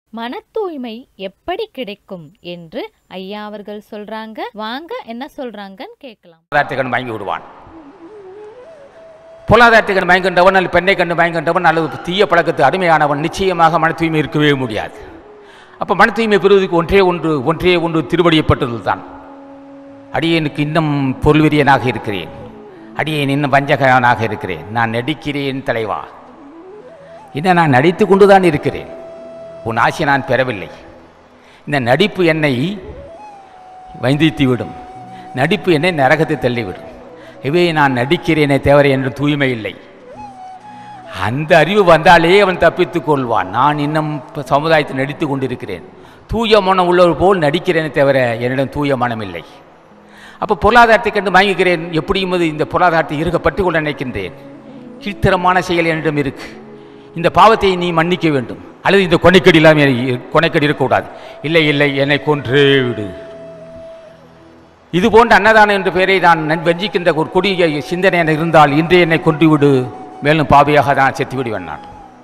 மன தூய்மை எப்படி கிடைக்கும் என்று ஐயா அவர்கள் சொல்றாங்க வாங்க என்ன சொல்றாங்கன்னு கேட்கலாம் பொருளாதாரத்தை வாங்கி விடுவான் பொருளாதாரத்தை கண்டு மயங்கின்றவன் அல்லது பெண்ணை கண்டு மயங்கின்றவன் அல்லது தீய பழக்கத்து அடிமையானவன் நிச்சயமாக மன தூய்மை இருக்கவே முடியாது அப்போ மன தூய்மை பெறுவதற்கு ஒன்றே ஒன்று ஒன்றே ஒன்று திருவடியப்பட்டது தான் அடியேனுக்கு இன்னும் பொருள்வெறியனாக இருக்கிறேன் அடியேன் இன்னும் வஞ்சகனாக இருக்கிறேன் நான் நடிக்கிறேன் தலைவா இன்னும் நான் நடித்து கொண்டு தான் இருக்கிறேன் உன் ஆசை நான் பெறவில்லை இந்த நடிப்பு என்னை வைந்தித்து விடும் நடிப்பு என்னை நரகத்தை தள்ளிவிடும் இவை நான் நடிக்கிறேனே தவிர என்று தூய்மை இல்லை அந்த அறிவு வந்தாலே அவன் தப்பித்துக் கொள்வான் நான் இன்னும் இப்ப சமுதாயத்தில் நடித்து கொண்டிருக்கிறேன் தூய மனம் உள்ளவர் போல் நடிக்கிறேனே தவிர என்னிடம் தூய மனம் இல்லை அப்போ பொருளாதாரத்தை கண்டு வாங்குகிறேன் எப்படியும் அது இந்த பொருளாதாரத்தை இருக்க பற்றி கொள்ள நினைக்கின்றேன் கீழ்த்தரமான செயல் என்னிடம் இருக்கு இந்த பாவத்தை நீ மன்னிக்க வேண்டும் அல்லது இந்த கொனைக்கடி இல்லாமல் கொனைக்கடி இருக்கக்கூடாது இல்லை இல்லை என்னை கொன்றே விடு இது போன்ற அன்னதானம் என்ற பெயரை நான் நன் வஞ்சிக்கின்ற ஒரு கொடிய சிந்தனை எனக்கு இருந்தால் இன்றே என்னை கொன்று விடு மேலும் பாவியாக நான் செத்து விடுவேன் நான்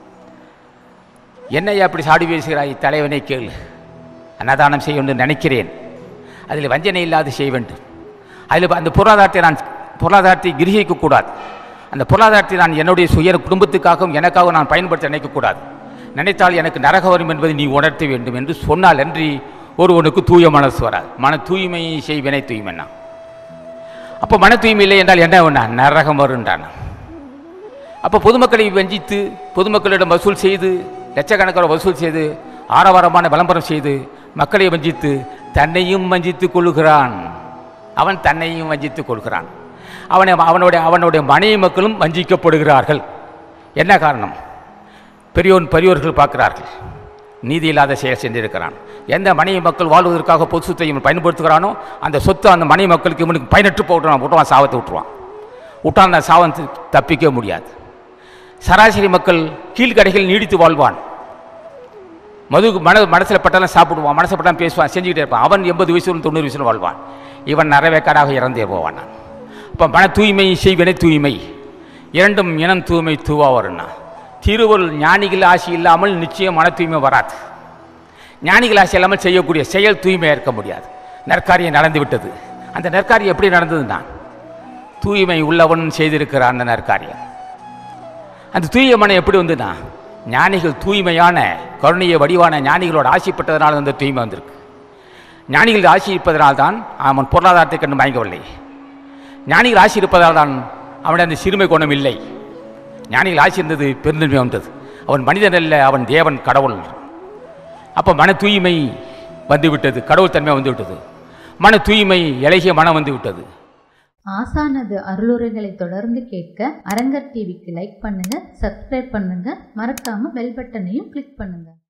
என்னை அப்படி சாடி பேசுகிறாய் தலைவனை கேள் அன்னதானம் செய்ய வேண்டும் நினைக்கிறேன் அதில் வஞ்சனை இல்லாது செய்ய வேண்டும் அதில் அந்த பொருளாதாரத்தை நான் பொருளாதாரத்தை கிரகிக்கக்கூடாது அந்த பொருளாதாரத்தை நான் என்னுடைய சுய குடும்பத்துக்காகவும் எனக்காகவும் நான் பயன்படுத்த நினைக்கக்கூடாது நினைத்தால் எனக்கு நரக வரும் என்பதை நீ உணர்த்த வேண்டும் என்று சொன்னால் அன்றி ஒருவனுக்கு தூய மனசு வராது மன தூய்மை செய்வினை தூய்மைன்னா அப்போ மன தூய்மை இல்லை என்றால் என்ன வேணா நரகம் வருன்றான் அப்போ பொதுமக்களை வஞ்சித்து பொதுமக்களிடம் வசூல் செய்து லட்சக்கணக்கான வசூல் செய்து ஆரவாரமான விளம்பரம் செய்து மக்களை வஞ்சித்து தன்னையும் வஞ்சித்துக் கொள்கிறான் அவன் தன்னையும் வஞ்சித்துக் கொள்கிறான் அவனை அவனுடைய அவனுடைய மனைவி மக்களும் வஞ்சிக்கப்படுகிறார்கள் என்ன காரணம் பெரியோன் பெரியோர்கள் பார்க்கிறார்கள் நீதி இல்லாத செயல் சென்றிருக்கிறான் எந்த மனைவி மக்கள் வாழ்வதற்காக பொது சொத்தை இவன் பயன்படுத்துகிறானோ அந்த சொத்து அந்த மனைவி மக்களுக்கு இவனுக்கு பயனற்று போட்டுறான் விட்டுவான் சாவத்தை விட்டுருவான் விட்டான் அந்த சாவம் தி- தப்பிக்க முடியாது சராசரி மக்கள் கீழ்கடைகள் நீடித்து வாழ்வான் மது மன மனசில் பட்டாலும் சாப்பிடுவான் மனசை பட்டாலும் பேசுவான் செஞ்சுக்கிட்டே இருப்பான் அவன் எண்பது வயசு தொண்ணூறு வயசுல வாழ்வான் இவன் நரவேக்காடாக இறந்தே போவான் நான் அப்போ மன தூய்மை செய்வனை தூய்மை இரண்டும் இனம் தூய்மை தூவா வரும்னா திருவருள் ஞானிகள் ஆசி இல்லாமல் நிச்சயம் மன தூய்மை வராது ஞானிகள் ஆசி இல்லாமல் செய்யக்கூடிய செயல் தூய்மையாக இருக்க முடியாது நற்காரியம் நடந்து விட்டது அந்த நற்காரியம் எப்படி நடந்ததுன்னா தூய்மை உள்ளவன் செய்திருக்கிறான் அந்த நற்காரியம் அந்த தூய மனம் எப்படி வந்துன்னா ஞானிகள் தூய்மையான கருணைய வடிவான ஞானிகளோட ஆசைப்பட்டதனால் அந்த தூய்மை வந்திருக்கு ஞானிகள் ஆசி இருப்பதனால் தான் அவன் பொருளாதாரத்தை கண்டு மயங்கவில்லை ஞானிகள் ஆசி இருப்பதால் தான் அவனுடைய அந்த சிறுமை குணம் இல்லை ஞானிகள் ஆசி இருந்தது பெருந்தன்மை வந்தது அவன் மனிதன் அல்ல அவன் தேவன் கடவுள் அப்போ மன தூய்மை வந்துவிட்டது கடவுள் தன்மை வந்துவிட்டது மன தூய்மை இலகிய மனம் வந்து விட்டது ஆசானது அருளுரைகளை தொடர்ந்து கேட்க அரங்கர் டிவிக்கு லைக் பண்ணுங்க சப்ஸ்கிரைப் பண்ணுங்க மறக்காம பெல் பட்டனையும் கிளிக் பண்ணுங்க